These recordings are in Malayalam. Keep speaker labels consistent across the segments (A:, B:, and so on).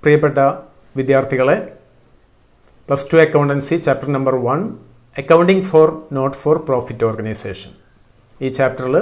A: പ്രിയപ്പെട്ട വിദ്യാർത്ഥികളെ plus two accountancy chapter number one accounting for not for profit organisation ഈ ചാപ്റ്ററിൽ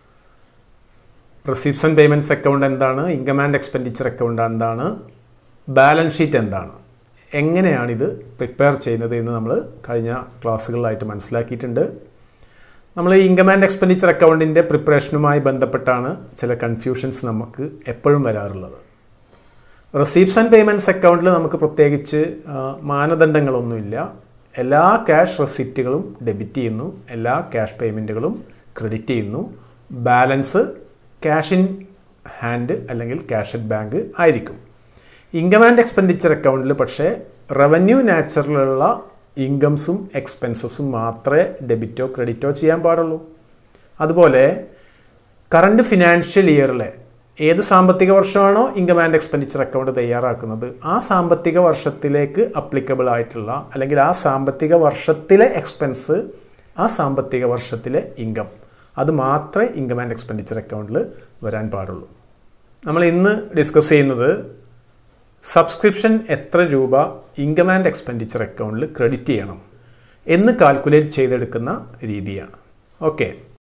A: റിസീപ്സ് ആൻഡ് പേയ്മെൻറ്റ്സ് അക്കൗണ്ട് എന്താണ് ഇൻകം ആൻഡ് എക്സ്പെൻഡിച്ചർ അക്കൗണ്ട് എന്താണ് ബാലൻസ് ഷീറ്റ് എന്താണ് എങ്ങനെയാണിത് പ്രിപ്പയർ ചെയ്യുന്നത് എന്ന് നമ്മൾ കഴിഞ്ഞ ക്ലാസ്സുകളിലായിട്ട് മനസ്സിലാക്കിയിട്ടുണ്ട് നമ്മൾ ഇൻകം ആൻഡ് എക്സ്പെൻഡിച്ചർ അക്കൗണ്ടിൻ്റെ പ്രിപ്പറേഷനുമായി ബന്ധപ്പെട്ടാണ് ചില കൺഫ്യൂഷൻസ് നമുക്ക് എപ്പോഴും വരാറുള്ളത് റിസീപ്സ് ആൻഡ് പേയ്മെൻറ്റ്സ് അക്കൗണ്ടിൽ നമുക്ക് പ്രത്യേകിച്ച് ആ, മാനദണ്ഡങ്ങളൊന്നുമില്ല എല്ലാ ക്യാഷ് റെസിപ്റ്റുകളും ഡെബിറ്റ് ചെയ്യുന്നു എല്ലാ ക്യാഷ് പേയ്മെൻറ്റുകളും ക്രെഡിറ്റ് ചെയ്യുന്നു ബാലൻസ് ക്യാഷ് ഇൻ ഹാൻഡ് അല്ലെങ്കിൽ ക്യാഷ് അറ്റ് ബാങ്ക് ആയിരിക്കും ഇൻകം ആൻഡ് എക്സ്പെൻഡിച്ചർ അക്കൗണ്ടിൽ പക്ഷേ റവന്യൂ നാച്ചറിലുള്ള ഇൻകംസും എക്സ്പെൻസസും മാത്രമേ ഡെബിറ്റോ ക്രെഡിറ്റോ ചെയ്യാൻ പാടുള്ളൂ അതുപോലെ കറണ്ട് ഫിനാൻഷ്യൽ ഇയറിലെ ഏത് സാമ്പത്തിക വർഷമാണോ ഇൻകം ആൻഡ് എക്സ്പെൻഡിച്ചർ അക്കൗണ്ട് തയ്യാറാക്കുന്നത് ആ സാമ്പത്തിക വർഷത്തിലേക്ക് അപ്ലിക്കബിൾ ആയിട്ടുള്ള അല്ലെങ്കിൽ ആ സാമ്പത്തിക വർഷത്തിലെ എക്സ്പെൻസ് ആ സാമ്പത്തിക വർഷത്തിലെ ഇൻകം അത് മാത്രമേ ഇൻകം ആൻഡ് എക്സ്പെൻഡിച്ചർ അക്കൗണ്ടിൽ വരാൻ പാടുള്ളൂ നമ്മൾ ഇന്ന് ഡിസ്കസ് ചെയ്യുന്നത് സബ്സ്ക്രിപ്ഷൻ എത്ര രൂപ ഇൻകം ആൻഡ് എക്സ്പെൻഡിച്ചർ അക്കൗണ്ടിൽ ക്രെഡിറ്റ് ചെയ്യണം എന്ന് കാൽക്കുലേറ്റ് ചെയ്തെടുക്കുന്ന രീതിയാണ് okay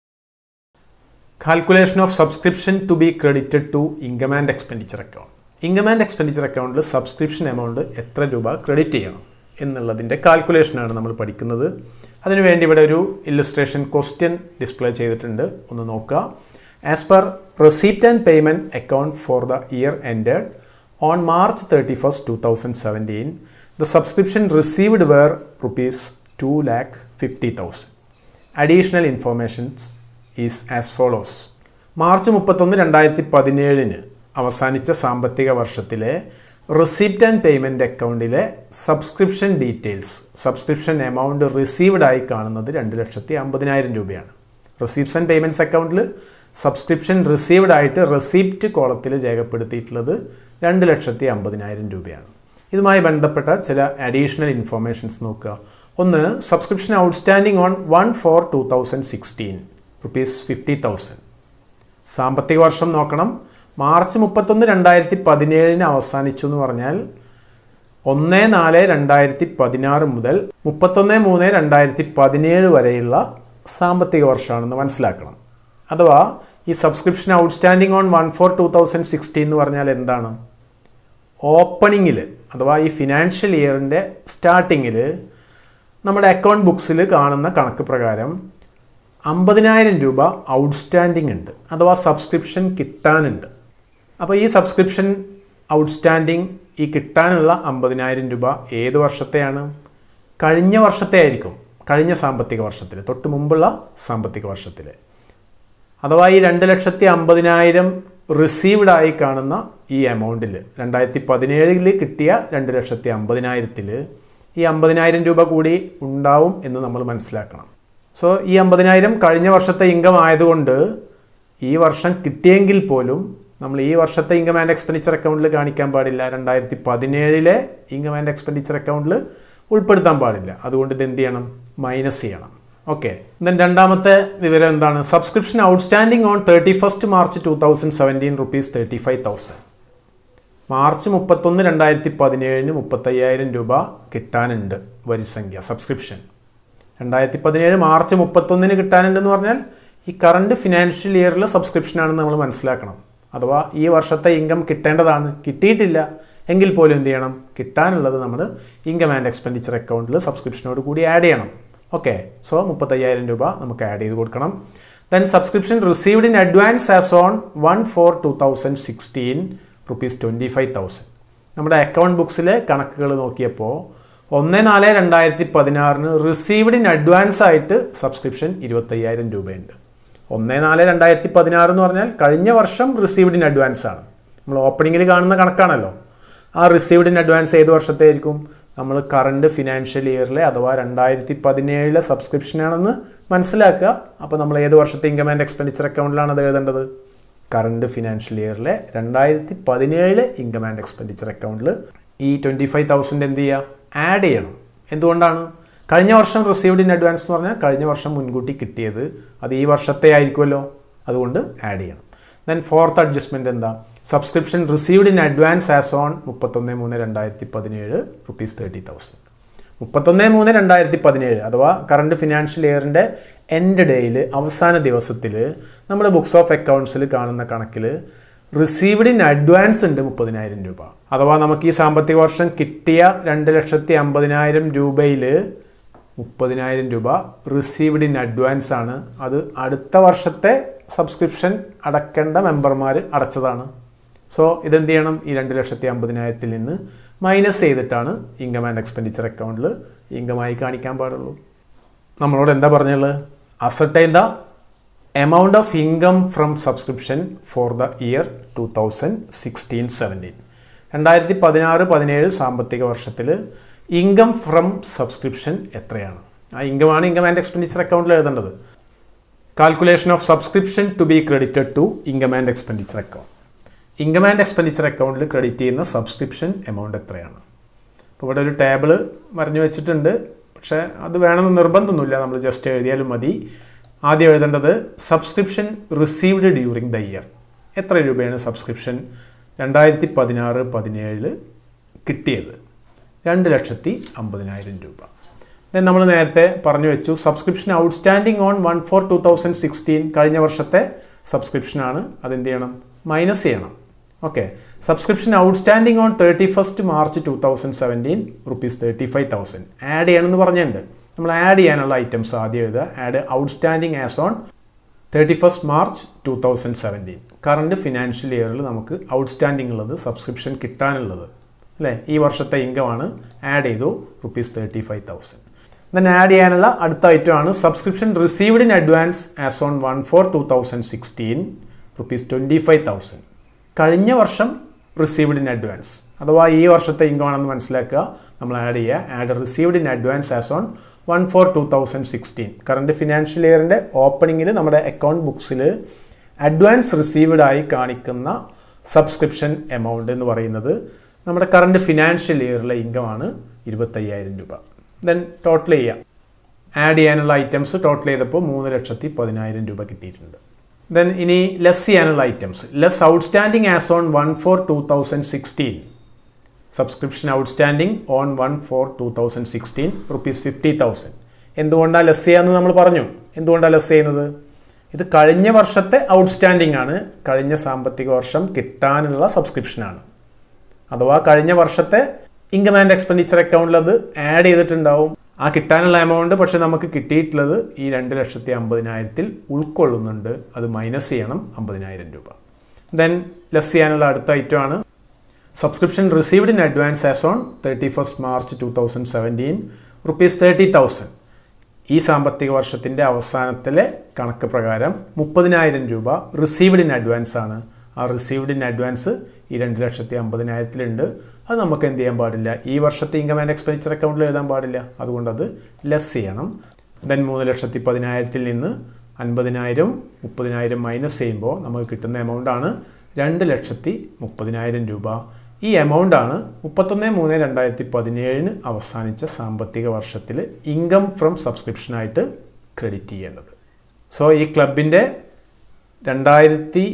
A: calculation of subscription to be credited to income and expenditure account income and expenditure അക്കൗണ്ടിൽ സബ്സ്ക്രിപ്ഷൻ എമൗണ്ട് എത്ര രൂപ ക്രെഡിറ്റ് ചെയ്യണം എന്നുള്ളതിൻ്റെ കാൽക്കുലേഷനാണ് നമ്മൾ പഠിക്കുന്നത് അതിനുവേണ്ടി ഇവിടെ ഒരു ഇല്ലസ്ട്രേഷൻ ക്വസ്റ്റ്യൻ ഡിസ്പ്ലേ ചെയ്തിട്ടുണ്ട് ഒന്ന് നോക്കുക as per receipt and payment account for the year ended on March thirty first two thousand seventeen the subscription received were rupees two lakh fifty thousand additional informations is as follows March മുപ്പത്തൊന്ന് രണ്ടായിരത്തി പതിനേഴിന് അവസാനിച്ച സാമ്പത്തിക വർഷത്തിലെ റിസീപ്റ്റ് ആൻഡ് പേയ്മെൻറ്റ് അക്കൗണ്ടിലെ subscription details subscription amount received ആയി കാണുന്നത് രണ്ട് ലക്ഷത്തി അമ്പതിനായിരം രൂപയാണ് റിസീപ്റ്റ്സ് ആൻഡ് പേയ്മെൻറ്റ്സ് അക്കൗണ്ടിൽ സബ്സ്ക്രിപ്ഷൻ റിസീവ്ഡ് ആയിട്ട് റെസിപ്റ്റ് കോളത്തിൽ രേഖപ്പെടുത്തിയിട്ടുള്ളത് രണ്ട് ലക്ഷത്തി അമ്പതിനായിരം രൂപയാണ് ഇതുമായി ബന്ധപ്പെട്ട ചില അഡീഷണൽ ഇൻഫോർമേഷൻസ് നോക്കുക ഒന്ന് subscription outstanding on one four two thousand sixteen rupees fifty thousand സാമ്പത്തിക വർഷം നോക്കണം മാർച്ച് മുപ്പത്തൊന്ന് രണ്ടായിരത്തി പതിനേഴിന് അവസാനിച്ചു എന്ന് പറഞ്ഞാൽ ഒന്ന് നാല് രണ്ടായിരത്തി പതിനാറ് മുതൽ മുപ്പത്തൊന്ന് മൂന്ന് രണ്ടായിരത്തി പതിനേഴ് വരെയുള്ള സാമ്പത്തിക വർഷമാണെന്ന് മനസ്സിലാക്കണം അഥവാ ഈ subscription outstanding on one four two thousand sixteen എന്ന് പറഞ്ഞാൽ എന്താണ് ഓപ്പണിങ്ങിൽ അഥവാ ഈ ഫിനാൻഷ്യൽ ഇയറിൻ്റെ സ്റ്റാർട്ടിങ്ങിൽ നമ്മുടെ അക്കൗണ്ട് ബുക്സിൽ കാണുന്ന കണക്ക് പ്രകാരം അമ്പതിനായിരം രൂപ ഔട്ട്സ്റ്റാൻഡിംഗ് ഉണ്ട് അഥവാ സബ്സ്ക്രിപ്ഷൻ കിട്ടാനുണ്ട് അപ്പോൾ ഈ സബ്സ്ക്രിപ്ഷൻ ഔട്ട്സ്റ്റാൻഡിംഗ് ഈ കിട്ടാനുള്ള അമ്പതിനായിരം രൂപ ഏത് വർഷത്തെയാണ് കഴിഞ്ഞ വർഷത്തെ ആയിരിക്കും കഴിഞ്ഞ സാമ്പത്തിക വർഷത്തിൽ തൊട്ട് മുമ്പുള്ള സാമ്പത്തിക വർഷത്തിൽ അഥവാ ഈ രണ്ട് ലക്ഷത്തി അമ്പതിനായിരം റിസീവ്ഡ് ആയി കാണുന്ന ഈ എമൗണ്ടിൽ രണ്ടായിരത്തി പതിനേഴിൽ കിട്ടിയ രണ്ട് ലക്ഷത്തി അമ്പതിനായിരത്തിൽ ഈ അമ്പതിനായിരം രൂപ കൂടി ഉണ്ടാവും എന്ന് നമ്മൾ മനസ്സിലാക്കണം സോ ഈ അമ്പതിനായിരം കഴിഞ്ഞ വർഷത്തെ ഇൻകം ആയതുകൊണ്ട് ഈ വർഷം കിട്ടിയെങ്കിൽ പോലും നമ്മൾ ഈ വർഷത്തെ ഇൻകം ആൻഡ് എക്സ്പെൻഡിച്ചർ അക്കൗണ്ടിൽ കാണിക്കാൻ പാടില്ല രണ്ടായിരത്തി പതിനേഴിലെ ഇൻകം ആൻഡ് എക്സ്പെൻഡിച്ചർ അക്കൗണ്ടിൽ ഉൾപ്പെടുത്താൻ പാടില്ല അതുകൊണ്ട് ഇത് എന്ത് ചെയ്യണം മൈനസ് ചെയ്യണം ഓക്കെ ദെൻ രണ്ടാമത്തെ വിവരം എന്താണ് subscription outstanding on thirty first March two thousand seventeen rupees thirty five thousand March മുപ്പത്തൊന്ന് രണ്ടായിരത്തി പതിനേഴിന് മുപ്പത്തയ്യായിരം രൂപ കിട്ടാനുണ്ട് വരിസംഖ്യ സബ്സ്ക്രിപ്ഷൻ രണ്ടായിരത്തി പതിനേഴ് മാർച്ച് മുപ്പത്തൊന്നിന് കിട്ടാനുണ്ടെന്ന് പറഞ്ഞാൽ ഈ കറണ്ട് ഫിനാൻഷ്യൽ ഇയറിലെ സബ്സ്ക്രിപ്ഷൻ ആണെന്ന് നമ്മൾ മനസ്സിലാക്കണം അഥവാ ഈ വർഷത്തെ ഇൻകം കിട്ടേണ്ടതാണ് കിട്ടിയിട്ടില്ല എങ്കിൽ പോലും എന്ത് ചെയ്യണം കിട്ടാനുള്ളത് നമ്മൾ ഇൻകം ആൻഡ് എക്സ്പെൻഡിച്ചർ അക്കൗണ്ടിൽ സബ്സ്ക്രിപ്ഷനോട് കൂടി ആഡ് ചെയ്യണം ഓക്കെ സോ മുപ്പത്തയ്യായിരം രൂപ നമുക്ക് ആഡ് ചെയ്ത് കൊടുക്കണം then subscription received in advance as on one four two thousand sixteen rupees twenty five thousand നമ്മുടെ അക്കൗണ്ട് ബുക്സിലെ കണക്കുകൾ നോക്കിയപ്പോൾ ഒന്ന് നാല് രണ്ടായിരത്തി പതിനാറിന് റിസീവ്ഡ് ഇൻ അഡ്വാൻസ് ആയിട്ട് സബ്സ്ക്രിപ്ഷൻ ഇരുപത്തയ്യായിരം രൂപയുണ്ട് ഒന്ന് നാല് രണ്ടായിരത്തി പതിനാറ് എന്ന് പറഞ്ഞാൽ കഴിഞ്ഞ വർഷം റിസീവ്ഡ് ഇൻ അഡ്വാൻസ് ആണ് നമ്മൾ ഓപ്പണിങ്ങിൽ കാണുന്ന കണക്കാണല്ലോ ആ റിസീവ്ഡ് ഇൻ അഡ്വാൻസ് ഏത് വർഷത്തെ ആയിരിക്കും നമ്മൾ കറണ്ട് ഫിനാൻഷ്യൽ ഇയറിലെ അഥവാ രണ്ടായിരത്തി പതിനേഴിലെ സബ്സ്ക്രിപ്ഷൻ ആണെന്ന് മനസ്സിലാക്കുക അപ്പോൾ നമ്മൾ ഏത് വർഷത്തെ ഇൻകം ആൻഡ് എക്സ്പെൻഡിച്ചർ അക്കൗണ്ടിലാണ് അത് എഴുതേണ്ടത് കറണ്ട് ഫിനാൻഷ്യൽ ഇയറിലെ രണ്ടായിരത്തി പതിനേഴിലെ ഇൻകം ആൻഡ് എക്സ്പെൻഡിച്ചർ അക്കൗണ്ടിൽ ഈ ട്വൻറ്റി ഫൈവ് തൗസൻഡ് എന്ത് ചെയ്യുക ആഡ് ചെയ്യണം എന്തുകൊണ്ടാണ് കഴിഞ്ഞ വർഷം റിസീവ്ഡ് ഇൻ അഡ്വാൻസ് എന്ന് പറഞ്ഞാൽ കഴിഞ്ഞ വർഷം മുൻകൂട്ടി കിട്ടിയത് അത് ഈ വർഷത്തെ ആയിരിക്കുമല്ലോ അതുകൊണ്ട് ആഡ് ചെയ്യണം ദെൻ ഫോർത്ത് അഡ്ജസ്റ്റ്മെൻറ്റ് എന്താ subscription received in advance as on മുപ്പത്തൊന്ന് മൂന്ന് രണ്ടായിരത്തി പതിനേഴ് റുപ്പീസ് തേർട്ടി തൗസൻഡ് മുപ്പത്തൊന്ന് മൂന്ന് രണ്ടായിരത്തി പതിനേഴ് അഥവാ കറണ്ട് ഫിനാൻഷ്യൽ ഇയറിൻ്റെ എൻഡ് ഡേയിൽ അവസാന ദിവസത്തിൽ നമ്മൾ ബുക്സ് ഓഫ് അക്കൗണ്ട്സിൽ കാണുന്ന കണക്കിൽ റിസീവ്ഡ് ഇൻ അഡ്വാൻസ് ഉണ്ട് മുപ്പതിനായിരം രൂപ അഥവാ നമുക്ക് ഈ സാമ്പത്തിക വർഷം കിട്ടിയ രണ്ട് ലക്ഷത്തി അമ്പതിനായിരം രൂപയിൽ മുപ്പതിനായിരം രൂപ റിസീവ്ഡ് ഇൻ അഡ്വാൻസ് ആണ് അത് അടുത്ത വർഷത്തെ സബ്സ്ക്രിപ്ഷൻ അടക്കേണ്ട മെമ്പർമാർ അടച്ചതാണ് സോ ഇതെന്ത് ചെയ്യണം ഈ രണ്ട് ലക്ഷത്തി അമ്പതിനായിരത്തിൽ നിന്ന് മൈനസ് ചെയ്തിട്ടാണ് ഇൻകം ആൻഡ് എക്സ്പെൻഡിച്ചർ അക്കൗണ്ടിൽ ഇൻകമായി കാണിക്കാൻ പാടുള്ളൂ നമ്മളോട് എന്താ പറഞ്ഞുള്ളത് ascertain the amount of income from subscription for the year two thousand sixteen seventeen രണ്ടായിരത്തി പതിനാറ് പതിനേഴ് സാമ്പത്തിക വർഷത്തിൽ ഇൻകം ഫ്രം സബ്സ്ക്രിപ്ഷൻ എത്രയാണ് ആ ഇൻകമാണ് ഇൻകം ആൻഡ് എക്സ്പെൻഡിച്ചർ അക്കൗണ്ടിൽ എഴുതേണ്ടത് calculation of subscription to be credited to income and expenditure account income and expenditure അക്കൗണ്ടിൽ ക്രെഡിറ്റ് ചെയ്യുന്ന സബ്സ്ക്രിപ്ഷൻ എമൗണ്ട് എത്രയാണ് അപ്പോൾ ഇവിടെ ഒരു ടേബിള് വരഞ്ഞു വെച്ചിട്ടുണ്ട് പക്ഷേ അത് വേണമെന്ന് നിർബന്ധമൊന്നുമില്ല നമ്മൾ ജസ്റ്റ് എഴുതിയാലും മതി ആദ്യം എഴുതേണ്ടത് subscription received during the year എത്ര രൂപയാണ് സബ്സ്ക്രിപ്ഷൻ രണ്ടായിരത്തി പതിനാറ് പതിനേഴിൽ കിട്ടിയത് രണ്ട് ലക്ഷത്തി അമ്പതിനായിരം രൂപ ദെൻ നമ്മൾ നേരത്തെ പറഞ്ഞു വെച്ചു subscription outstanding on one four two thousand sixteen കഴിഞ്ഞ വർഷത്തെ സബ്സ്ക്രിപ്ഷനാണ് അതെന്ത് ചെയ്യണം മൈനസ് ചെയ്യണം okay subscription outstanding on thirty first March two thousand seventeen rupees thirty five thousand add ചെയ്യണമെന്ന് പറഞ്ഞിട്ടുണ്ട് നമ്മൾ ആഡ് ചെയ്യാനുള്ള ഐറ്റംസ് ആദ്യം എഴുതുക add outstanding as on thirty first March two thousand seventeen current financial ഇയറിൽ നമുക്ക് ഔട്ട്സ്റ്റാൻഡിംഗ് ഉള്ളത് സബ്സ്ക്രിപ്ഷൻ കിട്ടാനുള്ളത് അല്ലേ ഈ വർഷത്തെ ഇൻകമാണ് ആഡ് ചെയ്തു rupees thirty five thousand then add ചെയ്യാനുള്ള അടുത്ത ഐറ്റമാണ് subscription received in advance as on one four two thousand sixteen rupees twenty five thousand കഴിഞ്ഞ വർഷം റിസീവ്ഡ് ഇൻ അഡ്വാൻസ് അഥവാ ഈ വർഷത്തെ ഇൻകം ആണെന്ന് മനസ്സിലാക്കുക നമ്മൾ ആഡ് ചെയ്യുക add received in advance as on one four two thousand sixteen current financial ഇയറിൻ്റെ ഓപ്പണിങ്ങിൽ നമ്മുടെ അക്കൗണ്ട് ബുക്സിൽ അഡ്വാൻസ് റിസീവ്ഡ് ആയി കാണിക്കുന്ന സബ്സ്ക്രിപ്ഷൻ എമൗണ്ട് എന്ന് പറയുന്നത് നമ്മുടെ കറണ്ട് ഫിനാൻഷ്യൽ ഇയറിലെ ഇൻകം ആണ് ഇരുപത്തയ്യായിരം രൂപ ദെൻ ടോട്ടൽ ചെയ്യാം ആഡ് ചെയ്യാനുള്ള ഐറ്റംസ് ടോട്ടൽ ചെയ്തപ്പോൾ മൂന്ന് ലക്ഷത്തി പതിനായിരം രൂപ കിട്ടിയിട്ടുണ്ട് ദെൻ ഇനി ലെസ് ചെയ്യാനുള്ള items less outstanding as on one four two thousand sixteen subscription outstanding on one four two thousand sixteen rupees fifty thousand എന്തുകൊണ്ടാണ് ലെസ് ചെയ്യാന്ന് നമ്മൾ പറഞ്ഞു എന്തുകൊണ്ടാണ് ലെസ് ചെയ്യുന്നത് ഇത് കഴിഞ്ഞ വർഷത്തെ ഔട്ട്സ്റ്റാൻഡിങ് ആണ് കഴിഞ്ഞ സാമ്പത്തിക വർഷം കിട്ടാനുള്ള സബ്സ്ക്രിപ്ഷനാണ് അഥവാ കഴിഞ്ഞ വർഷത്തെ ഇൻകം ആൻഡ് എക്സ്പെൻഡിച്ചർ അക്കൗണ്ടിൽ അത് ആഡ് ചെയ്തിട്ടുണ്ടാവും ആ കിട്ടാനുള്ള എമൗണ്ട് പക്ഷെ നമുക്ക് കിട്ടിയിട്ടുള്ളത് ഈ രണ്ട് ലക്ഷത്തി അമ്പതിനായിരത്തിൽ ഉൾക്കൊള്ളുന്നുണ്ട് അത് മൈനസ് ചെയ്യണം അമ്പതിനായിരം രൂപ ദെൻ ലെസ് ചെയ്യാനുള്ള അടുത്ത ഐറ്റം ആണ് subscription received in advance as on thirty first March two thousand seventeen rupees thirty thousand ഈ സാമ്പത്തിക വർഷത്തിൻ്റെ അവസാനത്തിലെ കണക്ക് പ്രകാരം മുപ്പതിനായിരം രൂപ റിസീവ്ഡ് ഇൻ അഡ്വാൻസ് ആണ് ആ റിസീവ്ഡ് ഇൻ അഡ്വാൻസ് ഈ രണ്ട് ലക്ഷത്തി അമ്പതിനായിരത്തിലുണ്ട് അത് നമുക്ക് എന്ത് ചെയ്യാൻ പാടില്ല ഈ വർഷത്തെ ഇൻകം ആൻഡ് എക്സ്പെൻഡിച്ചർ അക്കൗണ്ടിൽ എഴുതാൻ പാടില്ല അതുകൊണ്ട് അത് ലെസ് ചെയ്യണം ദെൻ മൂന്ന് ലക്ഷത്തി പതിനായിരത്തിൽ നിന്ന് അൻപതിനായിരം മുപ്പതിനായിരം മൈനസ് ചെയ്യുമ്പോൾ നമുക്ക് കിട്ടുന്ന എമൗണ്ട് ആണ് രണ്ട് ലക്ഷത്തി മുപ്പതിനായിരം രൂപ ഈ എമൗണ്ട് ആണ് മുപ്പത്തൊന്ന് മൂന്ന് രണ്ടായിരത്തി പതിനേഴിന് അവസാനിച്ച സാമ്പത്തിക വർഷത്തിൽ ഇൻകം ഫ്രം സബ്സ്ക്രിപ്ഷനായിട്ട് ക്രെഡിറ്റ് ചെയ്യേണ്ടത് സോ ഈ ക്ലബിൻ്റെ രണ്ടായിരത്തി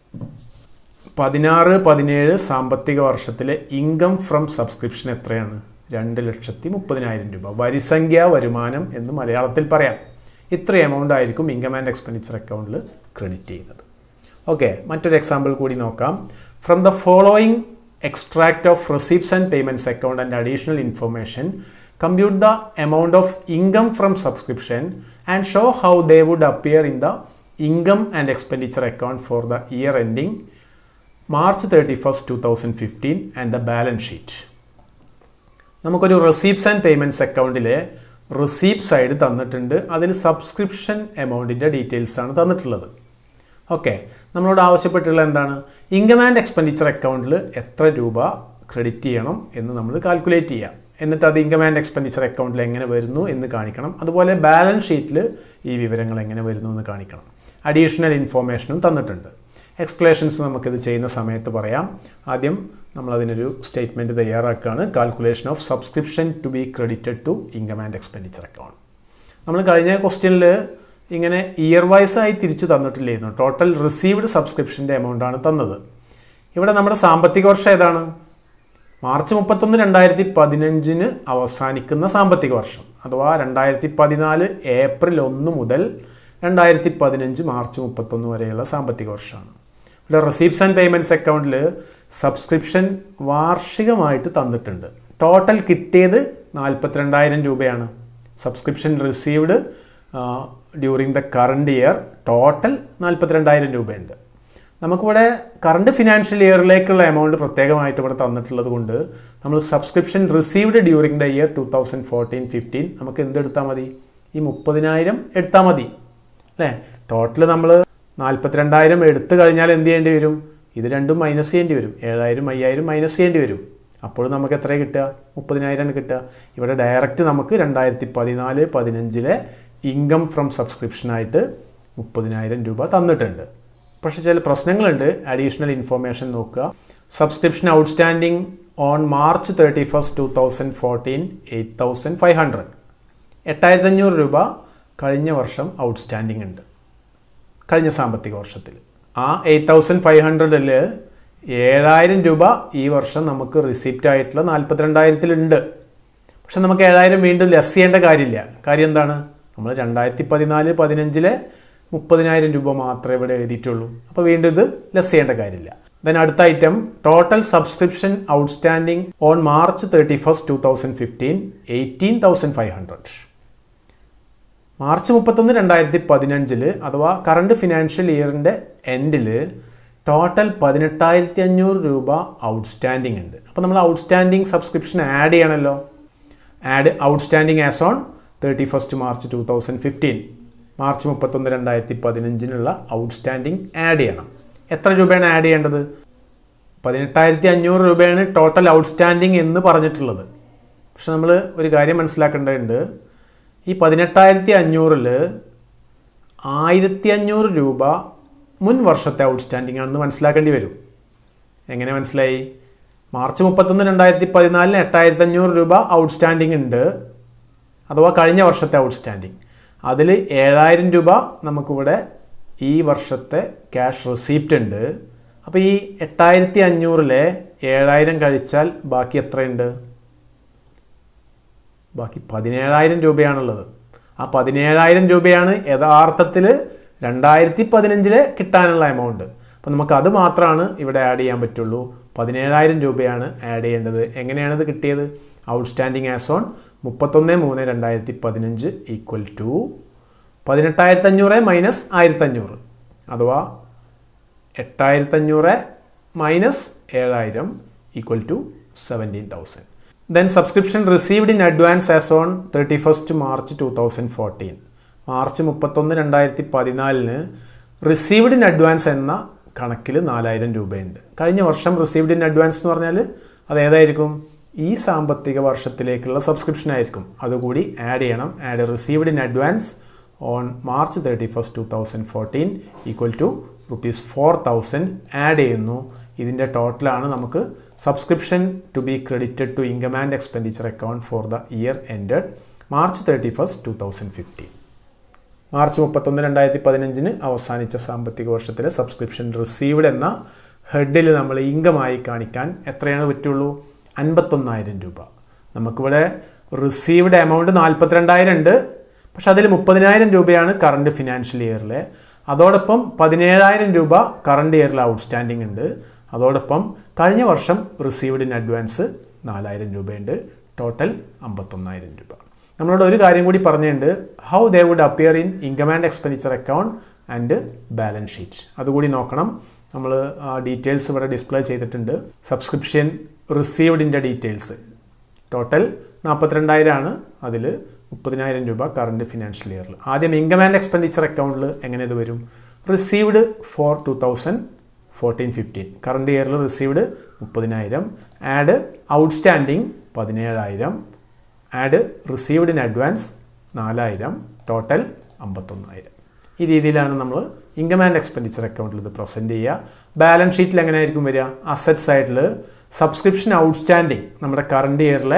A: പതിനാറ് പതിനേഴ് സാമ്പത്തിക വർഷത്തിലെ ഇൻകം ഫ്രം സബ്സ്ക്രിപ്ഷൻ എത്രയാണ് രണ്ട് ലക്ഷത്തി മുപ്പതിനായിരം രൂപ വരിസംഖ്യാ വരുമാനം എന്ന് മലയാളത്തിൽ പറയാം ഇത്ര എമൗണ്ട് ആയിരിക്കും ഇൻകം ആൻഡ് എക്സ്പെൻഡിച്ചർ അക്കൗണ്ടിൽ ക്രെഡിറ്റ് ചെയ്യുന്നത് ഓക്കെ മറ്റൊരു എക്സാമ്പിൾ കൂടി നോക്കാം from the following extract of receipts and payments account and additional information, compute the amount of income from subscription and show how they would appear in the income and expenditure account for the year ending March 31st, 2015 and the balance sheet. നമുക്കൊരു റെസീപ്റ്റ്സ് ആൻഡ് പേയ്മെൻറ്റ്സ് അക്കൗണ്ടിലെ റിസീപ്റ്റ് സൈഡ് തന്നിട്ടുണ്ട് അതിൽ സബ്സ്ക്രിപ്ഷൻ എമൗണ്ടിൻ്റെ ഡീറ്റെയിൽസ് ആണ് തന്നിട്ടുള്ളത് ഓക്കെ നമ്മളോട് ആവശ്യപ്പെട്ടുള്ള എന്താണ് ഇൻകം ആൻഡ് എക്സ്പെൻഡിച്ചർ അക്കൗണ്ടിൽ എത്ര രൂപ ക്രെഡിറ്റ് ചെയ്യണം എന്ന് നമ്മൾ കാൽക്കുലേറ്റ് ചെയ്യാം എന്നിട്ട് അത് ഇൻകം ആൻഡ് എക്സ്പെൻഡിച്ചർ അക്കൗണ്ടിൽ എങ്ങനെ വരുന്നു എന്ന് കാണിക്കണം അതുപോലെ ബാലൻസ് ഷീറ്റിൽ ഈ വിവരങ്ങൾ എങ്ങനെ വരുന്നു എന്ന് കാണിക്കണം അഡീഷണൽ ഇൻഫോർമേഷനും തന്നിട്ടുണ്ട് എക്സ്പ്ലേഷൻസ് നമുക്കിത് ചെയ്യുന്ന സമയത്ത് പറയാം ആദ്യം നമ്മൾ അതിനൊരു സ്റ്റേറ്റ്മെൻറ്റ് തയ്യാറാക്കുകയാണ് calculation of subscription to be credited to income and expenditure account നമ്മൾ കഴിഞ്ഞ ക്വസ്റ്റ്യനിൽ ഇങ്ങനെ ഇയർ വൈസ് ആയി തിരിച്ചു തന്നിട്ടില്ലായിരുന്നു ടോട്ടൽ റിസീവ്ഡ് സബ്സ്ക്രിപ്ഷൻ്റെ എമൗണ്ട് ആണ് തന്നത് ഇവിടെ നമ്മുടെ സാമ്പത്തിക വർഷം ഏതാണ് മാർച്ച് മുപ്പത്തൊന്ന് രണ്ടായിരത്തി പതിനഞ്ചിന് അവസാനിക്കുന്ന സാമ്പത്തിക വർഷം അഥവാ രണ്ടായിരത്തി പതിനാല് ഏപ്രിൽ ഒന്ന് മുതൽ രണ്ടായിരത്തി പതിനഞ്ച് മാർച്ച് മുപ്പത്തൊന്ന് വരെയുള്ള സാമ്പത്തിക വർഷമാണ് ഇവിടെ റെസീപ്റ്റ്സ് ആൻഡ് പേയ്മെൻറ്റ്സ് അക്കൗണ്ടിൽ സബ്സ്ക്രിപ്ഷൻ വാർഷികമായിട്ട് തന്നിട്ടുണ്ട് ടോട്ടൽ കിട്ടിയത് നാൽപ്പത്തിരണ്ടായിരം രൂപയാണ് subscription received during the current year total നാൽപ്പത്തിരണ്ടായിരം രൂപയുണ്ട് നമുക്കിവിടെ കറണ്ട് ഫിനാൻഷ്യൽ ഇയറിലേക്കുള്ള എമൗണ്ട് പ്രത്യേകമായിട്ട് ഇവിടെ തന്നിട്ടുള്ളത് കൊണ്ട് നമ്മൾ subscription received during the year two thousand fourteen fifteen നമുക്ക് എന്ത് എടുത്താൽ മതി ഈ മുപ്പതിനായിരം എടുത്താൽ മതി അല്ലേ ടോട്ടൽ നമ്മൾ നാൽപ്പത്തിരണ്ടായിരം എടുത്തു കഴിഞ്ഞാൽ എന്ത് ചെയ്യേണ്ടി വരും ഇത് രണ്ടും മൈനസ് ചെയ്യേണ്ടി വരും ഏഴായിരം അയ്യായിരം മൈനസ് ചെയ്യേണ്ടി വരും അപ്പോൾ നമുക്ക് എത്ര കിട്ടുക മുപ്പതിനായിരമാണ് കിട്ടുക ഇവിടെ ഡയറക്റ്റ് നമുക്ക് രണ്ടായിരത്തി പതിനാല് പതിനഞ്ചിലെ ഇൻകം ഫ്രം സബ്സ്ക്രിപ്ഷനായിട്ട് മുപ്പതിനായിരം രൂപ തന്നിട്ടുണ്ട് പക്ഷെ ചില പ്രശ്നങ്ങളുണ്ട് അഡീഷണൽ ഇൻഫർമേഷൻ നോക്കുക subscription outstanding on March thirty first two thousand fourteen eight thousand five hundred എട്ടായിരത്തി അഞ്ഞൂറ് രൂപ കഴിഞ്ഞ വർഷം ഔട്ട്സ്റ്റാൻഡിങ് ഉണ്ട് കഴിഞ്ഞ സാമ്പത്തിക വർഷത്തിൽ ആ എയ്റ്റ് തൗസൻഡ് ഫൈവ് ഹൺഡ്രഡിൽ ഏഴായിരം രൂപ ഈ വർഷം നമുക്ക് റിസീപ്റ്റ് ആയിട്ടുള്ള നാൽപ്പത്തിരണ്ടായിരത്തിലുണ്ട് പക്ഷെ നമുക്ക് ഏഴായിരം വീണ്ടും ലെസ് ചെയ്യേണ്ട കാര്യമില്ല കാര്യം എന്താണ് നമ്മൾ രണ്ടായിരത്തി പതിനാല് പതിനഞ്ചിലെ മുപ്പതിനായിരം രൂപ മാത്രമേ ഇവിടെ എഴുതിയിട്ടുള്ളൂ അപ്പോൾ വീണ്ടും ഇത് ലെസ് ചെയ്യേണ്ട കാര്യമില്ല ദെൻ അടുത്ത item total subscription outstanding on March thirty first two thousand fifteen eighteen thousand five hundred March മുപ്പത്തൊന്ന് രണ്ടായിരത്തി പതിനഞ്ചില് അഥവാ കറണ്ട് ഫിനാൻഷ്യൽ ഇയറിൻ്റെ എൻഡിൽ ടോട്ടൽ പതിനെട്ടായിരത്തി അഞ്ഞൂറ് രൂപ ഔട്ട്സ്റ്റാൻഡിംഗ് ഉണ്ട് അപ്പോൾ നമ്മൾ ഔട്ട്സ്റ്റാൻഡിംഗ് സബ്സ്ക്രിപ്ഷൻ ആഡ് ചെയ്യണമല്ലോ add outstanding as on thirty first March two thousand fifteen March മുപ്പത്തൊന്ന് രണ്ടായിരത്തി പതിനഞ്ചിനുള്ള ഔട്ട്സ്റ്റാൻഡിംഗ് ആഡ് ചെയ്യണം എത്ര രൂപയാണ് ആഡ് ചെയ്യേണ്ടത് പതിനെട്ടായിരത്തി അഞ്ഞൂറ് രൂപയാണ് ടോട്ടൽ ഔട്ട്സ്റ്റാൻഡിംഗ് എന്ന് പറഞ്ഞിട്ടുള്ളത് പക്ഷെ നമ്മൾ ഒരു കാര്യം മനസ്സിലാക്കേണ്ടതുണ്ട് ഈ പതിനെട്ടായിരത്തി അഞ്ഞൂറിൽ ആയിരത്തി അഞ്ഞൂറ് രൂപ മുൻ വർഷത്തെ ഔട്ട്സ്റ്റാൻഡിംഗ് ആണെന്ന് മനസ്സിലാക്കേണ്ടി വരും എങ്ങനെ മനസ്സിലായി മാർച്ച് മുപ്പത്തൊന്ന് രണ്ടായിരത്തി പതിനാലിന് എട്ടായിരത്തി അഞ്ഞൂറ് രൂപ ഔട്ട്സ്റ്റാൻഡിംഗ് ഉണ്ട് അഥവാ കഴിഞ്ഞ വർഷത്തെ ഔട്ട്സ്റ്റാൻഡിംഗ് അതിൽ ഏഴായിരം രൂപ നമുക്കിവിടെ ഈ വർഷത്തെ ക്യാഷ് റെസീപ്റ്റ് ഉണ്ട് അപ്പോൾ ഈ എട്ടായിരത്തി അഞ്ഞൂറിലെ ഏഴായിരം കഴിച്ചാൽ ബാക്കി എത്രയുണ്ട് ബാക്കി പതിനേഴായിരം രൂപയാണുള്ളത് ആ പതിനേഴായിരം രൂപയാണ് യഥാർത്ഥത്തിൽ രണ്ടായിരത്തി പതിനഞ്ചില് കിട്ടാനുള്ള എമൗണ്ട് അപ്പം നമുക്ക് അത് മാത്രമാണ് ഇവിടെ ആഡ് ചെയ്യാൻ പറ്റുള്ളൂ പതിനേഴായിരം രൂപയാണ് ആഡ് ചെയ്യേണ്ടത് എങ്ങനെയാണ് ഇത് കിട്ടിയത് ഔട്ട്സ്റ്റാൻഡിങ് ആസ് ഓൺ മുപ്പത്തൊന്ന് മൂന്ന് രണ്ടായിരത്തി പതിനഞ്ച് ഈക്വൽ ടു പതിനെട്ടായിരത്തി അഞ്ഞൂറ് മൈനസ് ആയിരത്തഞ്ഞൂറ് അഥവാ എട്ടായിരത്തഞ്ഞൂറ് മൈനസ് ഏഴായിരം equal to seventeen thousand then subscription received in advance as on thirty first March two thousand fourteen March മുപ്പത്തൊന്ന് രണ്ടായിരത്തി പതിനാലിന് റിസീവ്ഡ് ഇൻ അഡ്വാൻസ് എന്ന കണക്കിൽ നാലായിരം രൂപയുണ്ട് കഴിഞ്ഞ വർഷം റിസീവ്ഡ് ഇൻ അഡ്വാൻസ് എന്ന് പറഞ്ഞാൽ അത് ഏതായിരിക്കും ഈ സാമ്പത്തിക വർഷത്തിലേക്കുള്ള സബ്സ്ക്രിപ്ഷൻ ആയിരിക്കും അതുകൂടി ആഡ് ചെയ്യണം add received in advance on March thirty first two thousand fourteen equal to rupees four thousand add ചെയ്യുന്നു ഇതിൻ്റെ ടോട്ടലാണ് നമുക്ക് subscription to be credited to income and expenditure account for the year ended March thirty first two thousand fifteen March മുപ്പത്തൊന്ന് രണ്ടായിരത്തി പതിനഞ്ചിന് അവസാനിച്ച സാമ്പത്തിക വർഷത്തിലെ സബ്സ്ക്രിപ്ഷൻ റിസീവ്ഡ് എന്ന ഹെഡിൽ നമ്മൾ ഇൻകമായി കാണിക്കാൻ എത്രയാണ് പറ്റുള്ളൂ അൻപത്തൊന്നായിരം രൂപ നമുക്കിവിടെ റിസീവ്ഡ് എമൗണ്ട് നാൽപ്പത്തിരണ്ടായിരം ഉണ്ട് പക്ഷെ അതിൽ മുപ്പതിനായിരം രൂപയാണ് കറണ്ട് ഫിനാൻഷ്യൽ ഇയറിലെ അതോടൊപ്പം പതിനേഴായിരം രൂപ കറണ്ട് ഇയറിൽ ഔട്ട്സ്റ്റാൻഡിംഗ് ഉണ്ട് അതോടൊപ്പം കഴിഞ്ഞ വർഷം റിസീവ്ഡ് ഇൻ അഡ്വാൻസ് നാലായിരം രൂപയുണ്ട് ടോട്ടൽ അമ്പത്തൊന്നായിരം രൂപ നമ്മളോട് ഒരു കാര്യം കൂടി പറഞ്ഞിട്ടുണ്ട് how they would appear in income and expenditure account and balance sheet അതുകൂടി നോക്കണം നമ്മൾ ഡീറ്റെയിൽസ് ഇവിടെ ഡിസ്പ്ലേ ചെയ്തിട്ടുണ്ട് സബ്സ്ക്രിപ്ഷൻ റിസീവ്ഡിൻ്റെ ഡീറ്റെയിൽസ് ടോട്ടൽ നാൽപ്പത്തിരണ്ടായിരം ആണ് അതിൽ മുപ്പതിനായിരം രൂപ കറണ്ട് ഫിനാൻഷ്യൽ ഇയറിൽ ആദ്യം ഇൻകം ആൻഡ് എക്സ്പെൻഡിച്ചർ അക്കൗണ്ടിൽ എങ്ങനെ ഇത് വരും received for two thousand fourteen fifteen current ഇയറിൽ റിസീവ്ഡ് മുപ്പതിനായിരം ആഡ് ഔട്ട്സ്റ്റാൻഡിങ് പതിനേഴായിരം ആഡ് റിസീവ്ഡ് ഇൻ അഡ്വാൻസ് നാലായിരം ടോട്ടൽ അമ്പത്തൊന്നായിരം ഈ രീതിയിലാണ് നമ്മൾ ഇൻകം ആൻഡ് എക്സ്പെൻഡിച്ചർ അക്കൗണ്ടിൽ ഇത് പ്രസൻറ്റ് ചെയ്യുക ബാലൻസ് ഷീറ്റിൽ എങ്ങനെയായിരിക്കും വരിക അസറ്റ് സൈഡിൽ സബ്സ്ക്രിപ്ഷൻ ഔട്ട്സ്റ്റാൻഡിങ് നമ്മുടെ കറണ്ട് ഇയറിലെ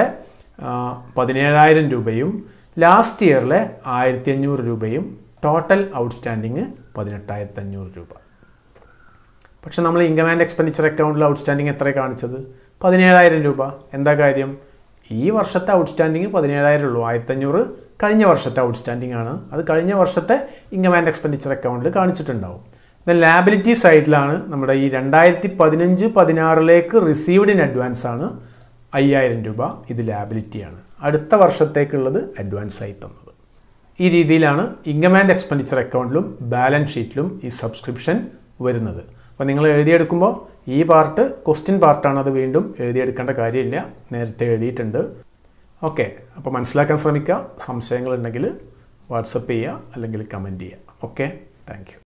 A: പതിനേഴായിരം രൂപയും ലാസ്റ്റ് ഇയറിലെ ആയിരത്തി അഞ്ഞൂറ് രൂപയും ടോട്ടൽ ഔട്ട്സ്റ്റാൻഡിങ് പതിനെട്ടായിരത്തി അഞ്ഞൂറ് രൂപ പക്ഷെ നമ്മൾ ഇൻകം ആൻഡ് എക്സ്പെൻഡിച്ചർ അക്കൗണ്ടിൽ ഔട്ട്സ്റ്റാൻഡിങ് എത്ര കാണിച്ചത് പതിനേഴായിരം രൂപ എന്താ കാര്യം ഈ വർഷത്തെ ഔട്ട്സ്റ്റാൻഡിങ് പതിനേഴായിരം ഉള്ളൂ ആയിരത്തഞ്ഞൂറ് കഴിഞ്ഞ വർഷത്തെ ഔട്ട്സ്റ്റാൻഡിങ് ആണ് അത് കഴിഞ്ഞ വർഷത്തെ ഇൻകം ആൻഡ് എക്സ്പെൻഡിച്ചർ അക്കൗണ്ടിൽ കാണിച്ചിട്ടുണ്ടാവും ദെൻ ലാബിലിറ്റി സൈഡിലാണ് നമ്മുടെ ഈ രണ്ടായിരത്തി പതിനഞ്ച് പതിനാറിലേക്ക് റിസീവ്ഡ് ഇൻ അഡ്വാൻസ് ആണ് അയ്യായിരം രൂപ ഇത് ലാബിലിറ്റിയാണ് അടുത്ത വർഷത്തേക്കുള്ളത് അഡ്വാൻസ് ആയി തന്നത് ഈ രീതിയിലാണ് ഇൻകം ആൻഡ് എക്സ്പെൻഡിച്ചർ അക്കൗണ്ടിലും ബാലൻസ് ഷീറ്റിലും ഈ സബ്സ്ക്രിപ്ഷൻ വരുന്നത് അപ്പോൾ നിങ്ങൾ എഴുതിയെടുക്കുമ്പോൾ ഈ പാർട്ട് ക്വസ്റ്റ്യൻ പാർട്ടാണ് അത് വീണ്ടും എഴുതിയെടുക്കേണ്ട കാര്യമില്ല നേരത്തെ എഴുതിയിട്ടുണ്ട് ഓക്കെ അപ്പോൾ മനസ്സിലാക്കാൻ ശ്രമിക്കുക സംശയങ്ങളുണ്ടെങ്കിൽ വാട്സപ്പ് ചെയ്യുക അല്ലെങ്കിൽ കമൻറ്റ് ചെയ്യുക ഓക്കെ താങ്ക്